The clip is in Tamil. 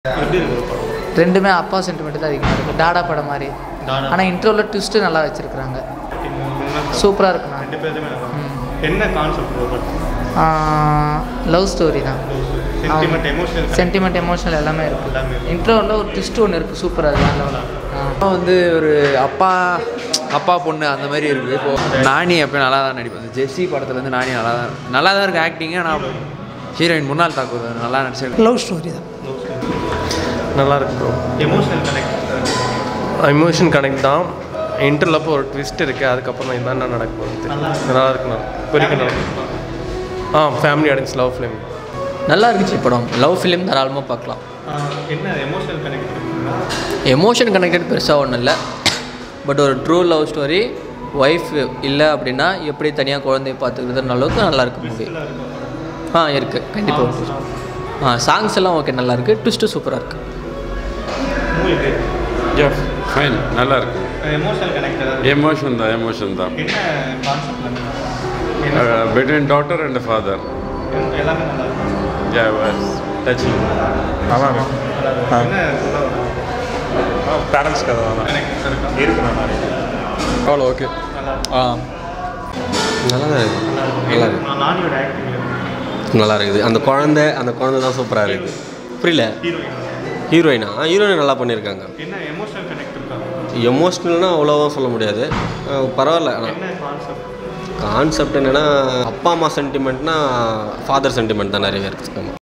எப்படி இருக்கு படம் ரெண்டுமே அப்பா சென்டிமெண்ட் தான் அதிகமாக இருக்குது டாடா படம் மாதிரி டாடா. ஆனால் இன்ட்ரோவில் ட்விஸ்ட்டு நல்லா வச்சுருக்குறாங்க சூப்பராக இருக்குண்ணா ரெண்டு பேருமே நல்லா இருக்கு. என்ன கான்செப்ட் படம் லவ் ஸ்டோரி தான் சென்டிமெண்ட் எமோஷனல் சென்டிமெண்ட் எமோஷனல் எல்லாமே இருக்குது எல்லாமே இருக்கு. இன்ட்ரோவில் ஒரு ட்விஸ்ட் ஒன்று இருக்குது சூப்பராக இருக்குது அப்பா வந்து ஒரு அப்பா அப்பா பொண்ணு அந்த மாதிரி இருக்குது இப்போ நானி எப்போ நல்லா தான் நடிப்பேன் அந்த ஜெஸ்ஸி படத்தில் வந்து நானி நல்லா தான் நல்லா தான் இருக்குது ஆக்டிங்கு ஆனால் ஹீரோயின் முன்னாள் தாக்கூர் நல்லா நடிச்சிருக்கு லவ் ஸ்டோரி தான் நல்லா இருக்கு bro emotional connect emotion connect தான் இன்டர்ல அப்போ ஒரு ட்விஸ்ட் இருக்குது அதுக்கப்புறம் இதான் என்ன நடக்க போகுது நல்லா இருக்கு நல்லா வரைக்கும் நல்லா இருக்கு. ஆ ஃபேமிலி ஆடியன்ஸ் லவ் ஃபிலிம் நல்லா இருந்துச்சு படம் லவ் ஃபிலிம் தாராளமாக பார்க்கலாம் என்ன எமோஷனல் கனெக்ட் எமோஷன் கனெக்டட் பெருசாக ஒன்றும் இல்லை பட் ஒரு ட்ரூ லவ் ஸ்டோரி ஒய்ஃப் இல்லை அப்படின்னா எப்படி தனியாக குழந்தைய பார்த்துக்கிறது அளவுக்கு நல்லா இருக்கு மூவி ஆ இருக்குது கண்டிப்பாக ஆ சாங்ஸ் எல்லாம் ஓகே நல்லா இருக்கு ட்விஸ்ட்டு சூப்பராக இருக்குது மூவி யா ஃபைன் நல்லா இருக்கு எமோஷனல் கனெக்ட் எமோஷன் தான் எமோஷன் தான் என்ன concept between daughter and father எல்லாமே நல்லா இருக்கு யா வாஸ் டச்சிங் நல்லா இருக்கு என்ன பேரண்ட்ஸ் கதை தான் கனெக்ட் இருக்கா இருக்கு நல்லா இருக்கு அவ்வளோ ஓகே ஆ நல்லா தான் இருக்கு நல்லா இருக்கு நான் நானியோட ஆக்டிங் நல்லா இருக்குது அந்த குழந்தை அந்த குழந்தை தான் சூப்பராக இருக்குது புரியல ஹீரோயின் ஹீரோயினா ஹீரோயின் நல்லா பண்ணியிருக்காங்க என்ன எமோஷனல் கனெக்ட் இருக்கா எமோஷ்னல்னால் அவ்வளோவா சொல்ல முடியாது அஹ் பரவாயில்ல ஆனால் என்ன கான்செப்ட் கான்செப்ட் என்னென்னா அப்பா அம்மா சென்டிமெண்ட்னா ஃபாதர் சென்டிமெண்ட் தான் நிறைய இருக்குது ஆமாம்